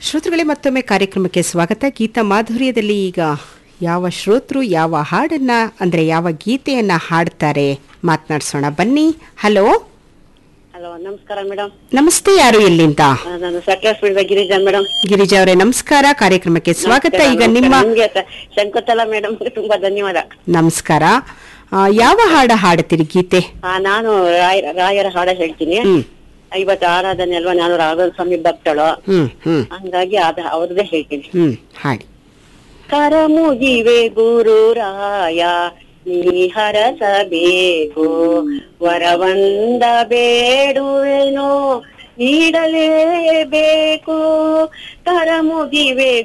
ಶ್ರೋತೃಗಳೇ ಮತ್ತೊಮ್ಮೆ ಕಾರ್ಯಕ್ರಮಕ್ಕೆ ಸ್ವಾಗತ ಗೀತಾ ಮಾಧುರ್ಯದಲ್ಲಿ ಈಗ ಯಾವ ಶ್ರೋತೃ ಯಾವ ಹಾಡನ್ನ ಅಂದ್ರೆ ಯಾವ ಗೀತೆಯನ್ನ ಹಾಡ್ತಾರೆ ಮಾತನಾಡ್ಸೋಣ ಬನ್ನಿ ಹಲೋ ಹಲೋ ನಮಸ್ಕಾರ ಮೇಡಮ್ ನಮಸ್ತೆ ಯಾರು ಎಲ್ಲಿಂದ ನಾನು ಸಕಲೇಶ್ಪುರದ ಗಿರಿಜಾ ಮೇಡಮ್ ಗಿರಿಜಾ ಅವರೇ ನಮಸ್ಕಾರ ಕಾರ್ಯಕ್ರಮಕ್ಕೆ ಸ್ವಾಗತ ಈಗ ನಿಮ್ಮ ನಿಮ್ಗೆ ಸ- ಶಂಕುತಲಾ ಮೇಡಮ್ ತುಂಬಾ ಧನ್ಯವಾದ ನಮಸ್ಕಾರ ಆ, ಯಾವ ಹಾಡ ಹಾಡ್ತೀರಿ ಗೀತೆ ಆ, ನಾನು ರಾಯ ರಾಯರ ಹಾಡ ಹೇಳ್ತೀನಿ ಹ್ಮ್ ಇವತ್ತು ಆರಾಧನೆ ಅಲ್ವಾ ನಾನು ರಾಘವ ಸ್ವಾಮಿ ಭಕ್ತಳು ಹ್ಮ್ ಹ್ಮ್ ಹಂಗಾಗಿ ಅದ ಅವ್ರದ್ದೇ ಹೇಳ್ತೀನಿ ಹ್ಮ್ ಹಾಡಿ ಕರ ಮುಗಿವೆ ಗುರು ರಾಯ ನೀ ಹರಸಬೇಕು ವರವಂದ ಬೇಡುವೆನು ನೀಡಲೇಬೇಕು ಕರ ಮುಗಿವೆ